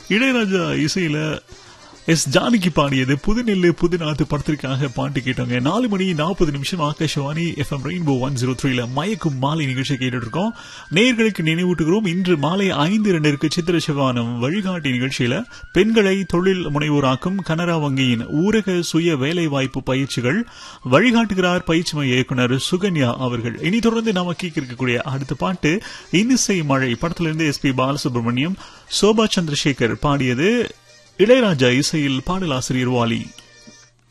இளையராஜா இசையில எஸ் ஜானகி பாடியது புதுநெல்லு புதுநாத்து படத்திற்காக பாட்டு கேட்டோங்க நாலு மணி நாற்பது நிமிஷம் Akashvani FM rainbow one zero த்ரீல மயக்கும் மாலை நிகழ்ச்சி கேட்டுட்டு இருக்கோம் நேர்களுக்கு நினைவூட்டுகிறோம் இன்று மாலை ஐந்து இரண்டிற்கு சித்திர சிவானம் வழிகாட்டி நிகழ்ச்சியில பெண்களை தொழில் முனைவோராக்கும் கனரா வங்கியின் ஊரக சுய வேலைவாய்ப்பு பயிற்சிகள் வழிகாட்டுகிறார் பயிற்சி மைய இயக்குனர் சுகன்யா அவர்கள் இனி தொடர்ந்து நாம கேட்க இருக்கக்கூடிய அடுத்த பாட்டு இன்னிசை மழை படத்திலிருந்து எஸ் பி பாலசுப்ரமணியம் சோபா சந்திரசேகர் பாடியது இளையராஜா இசையில் பாடலாசிரியர் வாலி